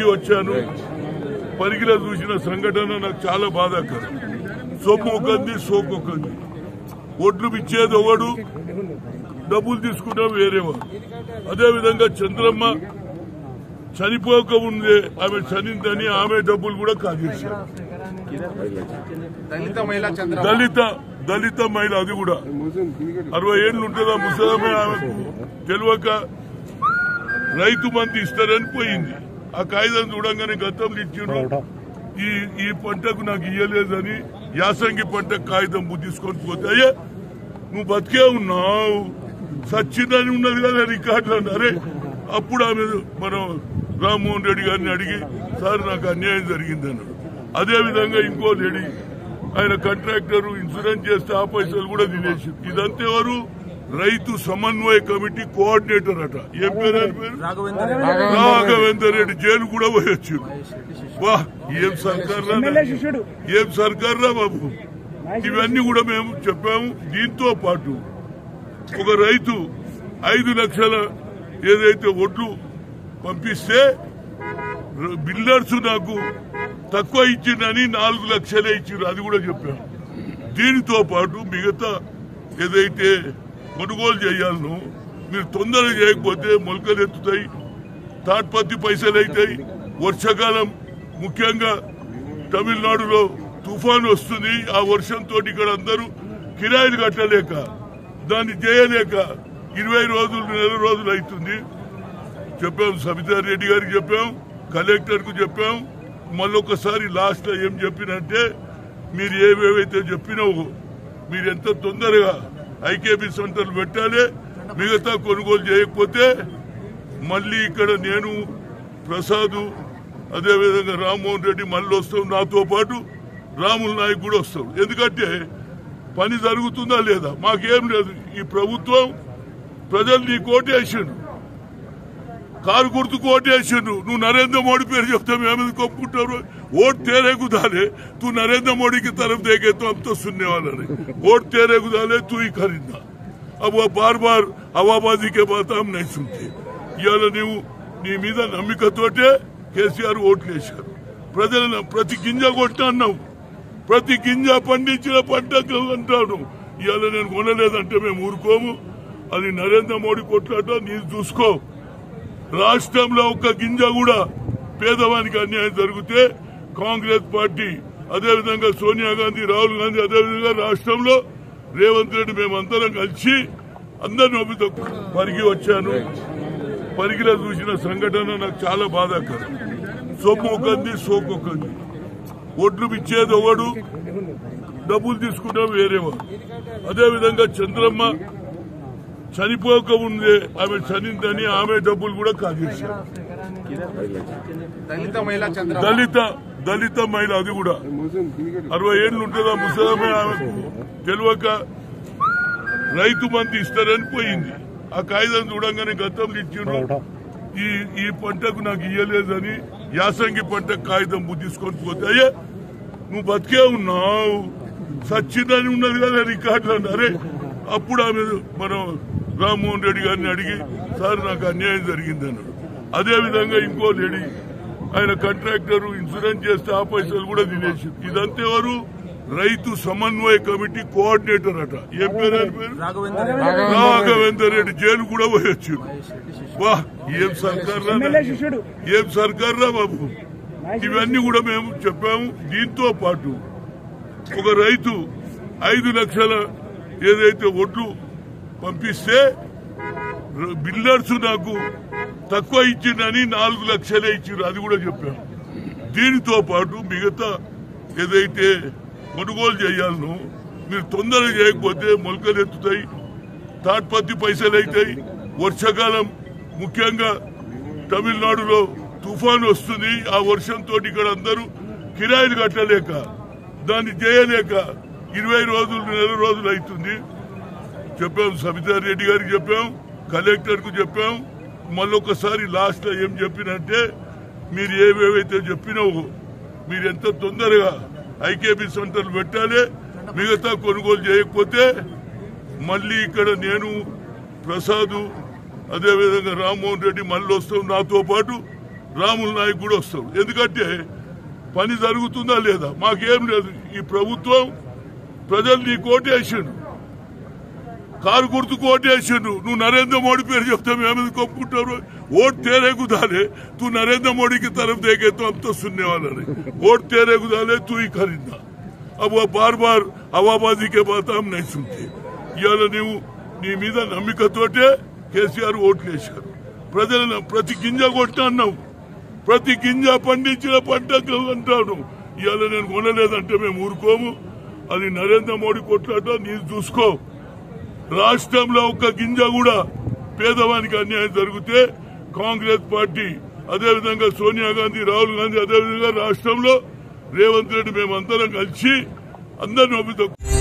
పరిగి వచ్చాను పరిగిలో చూసిన సంఘటన నాకు చాలా బాధాకరం సొమ్ము ఒకంది సోకు ఒకంది ఒడ్లు ఇచ్చేది ఒకడు డబ్బులు తీసుకున్నా వేరేవాడు అదేవిధంగా చంద్రమ్మ చనిపోక ఉందే ఆమె చనిందని ఆమె డబ్బులు కూడా కాజేశారు దళిత మహిళా చంద్ర దళిత దళిత మహిళ అది కూడా అరవై ఏళ్ళు ఉంటుందా ముసలమే ఆమెకు తెలియక రైతు మంది ఇస్తారని పోయింది ఆ కాగితం చూడంగానే గతంలో ఇచ్చిండ్రు ఈ ఈ పంటకు నాకు ఇయ్యలేదని యాసంగి పంట కాగితం తీసుకొని పోతే అయ్యే నువ్వు బతికే ఉన్నావు సచ్చిందని ఉన్నది కదా రికార్డులో అరే అప్పుడు ఆమె మనం రామ్మోహన్ రెడ్డి గారిని అడిగి సార్ నాకు అన్యాయం జరిగింది అన్నాడు అదే విధంగా ఇంకో లేడీ ఆయన కాంట్రాక్టర్ ఇన్సూరెన్స్ చేస్తే ఆ పైసలు కూడా తినేసి ఇదంతా ఎవరు రైతు సమన్వయ కమిటీ కోఆర్డినేటర్ అట ఏం పేరు ఆయన పేరు రాఘవేందర్ రాఘవేందర్ రెడ్డి జైలు కూడా పోయొచ్చు వా ఏం సర్కార్ రా ఏం సర్కార్ రా బాబు ఇవన్నీ కూడా మేము చెప్పాము దీంతో పాటు ఒక రైతు ఐదు లక్షల ఏదైతే ఒడ్లు పంపిస్తే ర- బిల్డర్స్ నాకు తక్కువ ఇచ్చిందని నాలుగు లక్షలే ఇచ్చిండ్రు అది కూడా చెప్పాము దీనితో పాటు మిగతా ఏదైతే కొనుగోలు చేయాలనో మీరు తొందరగా చేయకపోతే మొలకలు ఎత్తుతాయి తాట్పత్తి పైసలు అవుతాయి వర్షాకాలం ముఖ్యంగా తమిళనాడులో తుఫాన్ వస్తుంది ఆ వర్షంతో ఇక్కడ అందరూ కిరాయిలు కట్టలేక దాన్ని చేయలేక ఇరవై రోజులు నెల రోజులు అవుతుంది చెప్పాం సబితా రెడ్డి గారికి చెప్పాం కలెక్టర్ కు చెప్పాం మళ్ళొకసారి లాస్ట్ లో ఏం చెప్పినంటే మీరు ఏవేవైతే చెప్పినావో మీరు ఎంత తొందరగా ఐకేబీ సెంటర్లు పెట్టాలి మిగతా కొనుగోలు చేయకపోతే మళ్ళీ ఇక్కడ నేను ప్రసాద్ అదేవిధంగా రామ్మోహన్ రెడ్డి మళ్ళీ వస్తాం నాతో పాటు రాముల నాయక్ కూడా వస్తాం ఎందుకంటే పని జరుగుతుందా లేదా మాకేం లేదు ఈ ప్రభుత్వం ప్రజలు నీ కోటేసిండు కారు గుర్తుకు ఓటేసిండు నువ్వు నరేంద్ర మోడీ పేరు చెప్తే మేము కొప్పుకుంటారు ఓట్ तेरे को डाले तू नरेंद्र मोदी की तरफ देखे तो हम तो सुनने वाला नहीं वोट तेरे को डाले तू ही खरीदना अब वो बार बार हवाबाजी के बात हम नहीं सुनते ఇవాళ నువ్వు నీ మీద నమ్మికతోటే కేసీఆర్ ఓట్లు వేశారు ప్రజలను ప్రతి గింజ కొట్టా అన్నావు ప్రతి గింజ పండించిన పంట అంటాడు ఇవాళ నేను కొనలేదంటే మేము ఊరుకోము అది నరేంద్ర మోడీ కొట్లాట నీకు చూసుకో రాష్ట్రంలో ఒక్క గింజ కూడా పేదవానికి అన్యాయం జరిగితే కాంగ్రెస్ పార్టీ అదేవిధంగా సోనియా గాంధీ రాహుల్ గాంధీ అదేవిధంగా రాష్ట్రంలో రేవంత్ రెడ్డి మేమందరం కలిసి అందరిని ఒప్పితో పరిగి వచ్చాను పరిగిలో చూసిన సంఘటన నాకు చాలా బాధాకరం సొమ్ము ఒకంది సోకు ఒకంది ఒడ్లు ఇచ్చేది ఒకడు డబ్బులు తీసుకున్నా వేరేవాడు అదేవిధంగా చంద్రమ్మ చనిపోక ఉందే ఆమె చనిందని ఆమె డబ్బులు కూడా కాజేశారు దళిత మహిళా చంద్ర దళిత దళిత మహిళ అది కూడా అరవై ఏళ్ళు ఉంటుందా ముసలమే ఆమెకు తెలియక రైతు మంది ఇస్తారని పోయింది ఆ కాగితం చూడంగానే గతంలో ఇచ్చిండ్రు ఈ ఈ పంటకు నాకు ఇయ్యలేదని యాసంగి పంట కాగితం తీసుకొని పోతే అయ్యే నువ్వు బతికే ఉన్నావు సచ్చిందని ఉన్నది కదా రికార్డులో అరే అప్పుడు ఆమె మనం రామ్మోహన్ రెడ్డి గారిని అడిగి సార్ నాకు అన్యాయం జరిగింది అన్నాడు అదే విధంగా ఇంకో లేడీ ఆయన కాంట్రాక్టర్ ఇన్సూరెన్స్ చేస్తే ఆ పైసలు కూడా తినేసి ఇదంతా ఎవరు రైతు సమన్వయ కమిటీ కోఆర్డినేటర్ అట ఏం పేరు ఆయన పేరు రాఘవేందర్ రాఘవేందర్ రెడ్డి జైలు కూడా పోయొచ్చు వా ఏం సర్కార్ రా ఏం సర్కార్ రా బాబు ఇవన్నీ కూడా మేము చెప్పాము దీంతో పాటు ఒక రైతు ఐదు లక్షల ఏదైతే ఒడ్లు పంపిస్తే ర- బిల్డర్స్ నాకు తక్కువ ఇచ్చిందని నాలుగు లక్షలే ఇచ్చిండ్రు అది కూడా చెప్పాము దీనితో పాటు మిగతా ఏదైతే కొనుగోలు చేయాలనో మీరు తొందరగా చేయకపోతే మొలకలు ఎత్తుతాయి తాట్పత్తి పైసలు అవుతాయి వర్షాకాలం ముఖ్యంగా తమిళనాడులో తుఫాన్ వస్తుంది ఆ వర్షంతో ఇక్కడ అందరూ కిరాయిలు కట్టలేక దాన్ని చేయలేక ఇరవై రోజులు నెల రోజులు అవుతుంది చెప్పాం సబితా రెడ్డి గారికి చెప్పాం కలెక్టర్ కు చెప్పాం మళ్ళొకసారి లాస్ట్ లో ఏం చెప్పినంటే మీరు ఏవేవైతే చెప్పినావో మీరు ఎంత తొందరగా ఐకేబీ సెంటర్లు పెట్టాలి మిగతా కొనుగోలు చేయకపోతే మళ్ళీ ఇక్కడ నేను ప్రసాద్ అదేవిధంగా రామ్మోహన్ రెడ్డి మళ్ళీ వస్తాం నాతో పాటు రాముల నాయక్ కూడా వస్తాడు ఎందుకంటే పని జరుగుతుందా లేదా మాకేం లేదు ఈ ప్రభుత్వం ప్రజలు నీ కోటేసిండు కారు గుర్తుకు ఓటేసిండు నువ్వు నరేంద్ర మోడీ పేరు చెప్తే మేము ఎందుకు ఒప్పుకుంటారు ఓట్ తేరే గుదాలే तू नरेंद्र मोदी की तरफ देखे तो हम तो सुनने वाला नहीं वोट तेरे गुदाले तू ही खरीदना अब वो बार बार हवाबाजी के बात हम नहीं सुनते ఇవాళ నువ్వు నీ మీద నమ్మికతోటే కేసీఆర్ ఓట్లు వేశారు ప్రజలను ప్రతి గింజ కొట్టినా అన్నావు ప్రతి గింజ పండించిన పంట అంటాడు ఇవాళ నేను కొనలేదంటే మేము ఊరుకోము అది నరేంద్ర మోడీ కొట్లాట నీకు చూసుకో రాష్ట్రంలో ఒక్క గింజ కూడా పేదవానికి అన్యాయం జరిగితే కాంగ్రెస్ పార్టీ అదేవిధంగా సోనియా గాంధీ రాహుల్ గాంధీ అదేవిధంగా రాష్ట్రంలో రేవంత్ రెడ్డి మేమందరం కలిసి అందరిని ఒప్పితో